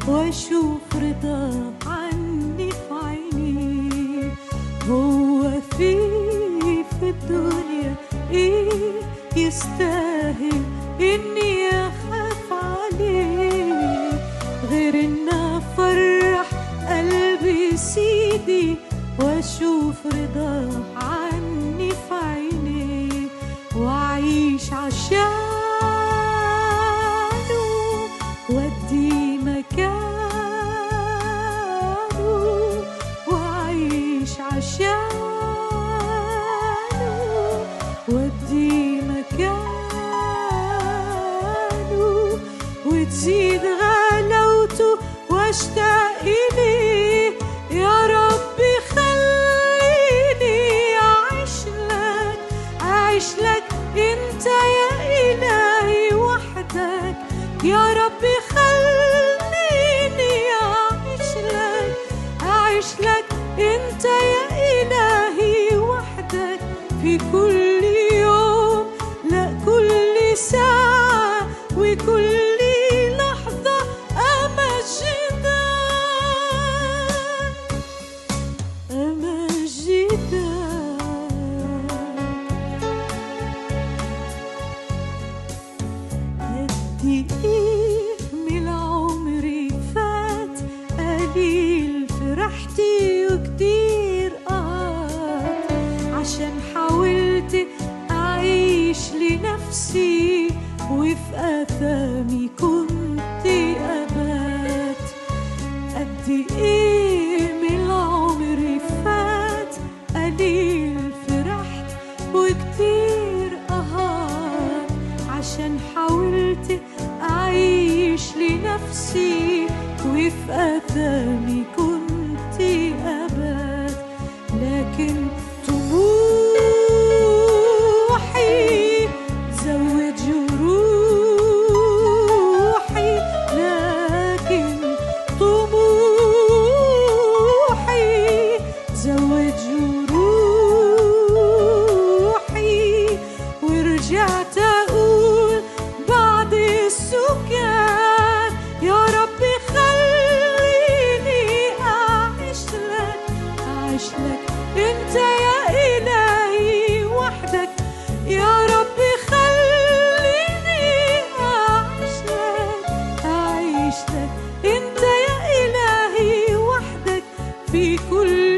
واشوف رضا عني في عيني هو في في الدنيا ايه يستاهل اني اخاف عليه غير ان افرح قلبي سيدي واشوف رضا عني في عيني واعيش عشانه وادي مكانه واعيش عشانه وادي مكانه وتزيد غلاوته واشتاق اليه يا ربي خليني اعيش لك اعيش لك انت يا الهي وحدك يا ربي خليني اعيش لك اعيش لك انت يا الهي وحدك في كل يوم لا كل ساعة وكل لحظة أمجدك أمجدك قد إيه من عمري فات قليل فرحتي وكتير قعدت عشان حاولت أعيش لنفسي وفي آثامي كنت أبات قد إيه من العمر فات قليل فرحت وكتير قهرت عشان حاولت أعيش لنفسي وفي آثامي كنت أبات لكن طموحي زود جروحي لكن طموحي زود جروحي ورجعت أقول بعد السكان يا ربي خليني أعيش لك أعيش لك أنت يا إلهي وحدك يا ربي خليني أعيش لك أعيش لك أنت يا إلهي وحدك في كل